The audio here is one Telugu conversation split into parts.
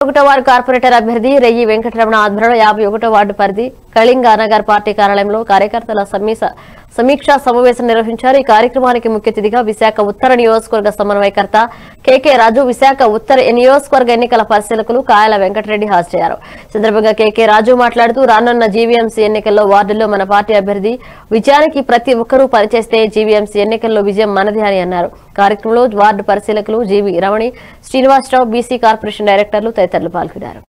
ఒకటో వార్డు కార్పొరేటర్ అభ్యర్థి రెయ్యి వెంకటరమణ ఆధ్వర్యంలో యాభై ఒకటో వార్డు పరిధి కళింగ నగర్ పార్టీ కార్యాలయంలో కార్యకర్తల సమీస సమీక్షా సమావేశం నిర్వహించారు ఈ కార్యక్రమానికి ముఖ్య అతిథిగా విశాఖ ఉత్తర నియోజకవర్గ సమన్వయకర్త కేకే రాజు విశాఖ ఉత్తర నియోజకవర్గ ఎన్నికల పరిశీలకులు కాయల వెంకటరెడ్డి హాజరయ్యారు ఈ సందర్భంగా కేకే రాజు మాట్లాడుతూ రానున్న జీవీఎంసీ ఎన్నికల్లో వార్డుల్లో మన పార్టీ అభ్యర్థి విజయానికి ప్రతి ఒక్కరూ పనిచేస్తే జీవీఎంసీ ఎన్నికల్లో విజయం మనదే అని అన్నారు కార్యక్రమంలో వార్డు పరిశీలకులు G V Ramani Srinivasarao BC corporation డైరెక్టర్లు తదితరులు పాల్గొన్నారు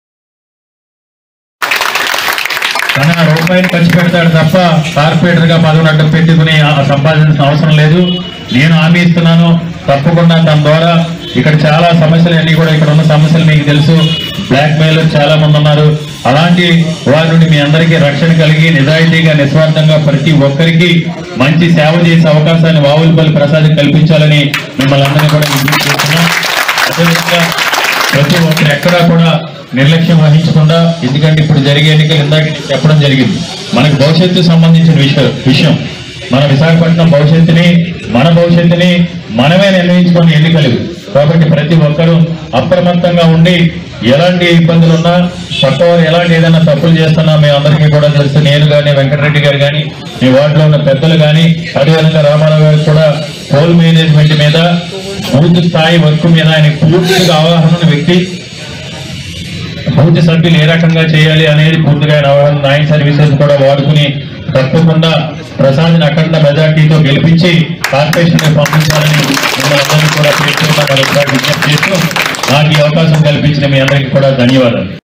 తన రూపాయలు ఖర్చు పెడతాడు తప్ప కార్పొరేటర్ గా పదవి అడ్డం పెట్టుకుని ఆ సంపాదించిన అవసరం లేదు నేను హామీ ఇస్తున్నాను తప్పకుండా తన ద్వారా ఇక్కడ చాలా సమస్యలు అన్ని కూడా ఇక్కడ ఉన్న సమస్యలు మీకు తెలుసు బ్లాక్ మెయిల్ చాలా మంది ఉన్నారు అలాంటి వారి నుండి మీ అందరికీ రక్షణ కలిగి నిజాయితీగా నిస్వార్థంగా ప్రతి ఒక్కరికి మంచి సేవ చేసే అవకాశాన్ని వావులపల్లి ప్రసాద్ కల్పించాలని మిమ్మల్ని అందరినీ కూడా విజ్ఞప్తి చేస్తున్నాం అదేవిధంగా ప్రతి ఒక్కరు ఎక్కడా కూడా నిర్లక్ష్యం వహించకుండా ఎందుకంటే ఇప్పుడు జరిగే ఎన్నికలు ఇందాక నేను చెప్పడం జరిగింది మనకు భవిష్యత్తు సంబంధించిన విషయం విషయం మన విశాఖపట్నం భవిష్యత్తుని మన భవిష్యత్తుని మనమే నిర్ణయించుకునే ఎన్నికలు ఇవి. కాబట్టి ప్రతి ఒక్కరూ అప్రమత్తంగా ఉండి ఎలాంటి ఇబ్బందులు ఉన్నా పక్కవారు ఎలాంటి ఏదైనా తప్పులు చేస్తున్నా మీ అందరికీ కూడా తెలుసు నేను కానీ వెంకటరెడ్డి గారు కానీ మీ వార్డులో ఉన్న పెద్దలు కానీ అదేవిధంగా రామారావు గారికి కూడా పోల్ మేనేజ్మెంట్ మీద బూత్ స్థాయి వర్క్ మీద ఆయన పూర్తిగా అవగాహన ఉన్న వ్యక్తి బూత్ సభ్యులు ఏ రకంగా చేయాలి అనేది పూర్తిగా ఆయన అవగాహన నాయన సర్వీసెస్ కూడా వాడుకుని తప్పకుండా ప్రసాద్ని అఖండ మెజార్టీతో గెలిపించి కార్పొరేషన్ పంపించాలని మిమ్మల్ని అందరినీ కూడా పేర్కొన్నా మరొకసారి విజ్ఞప్తి చేస్తూ నాకు ఈ అవకాశం కల్పించిన మీ అందరికీ కూడా ధన్యవాదాలు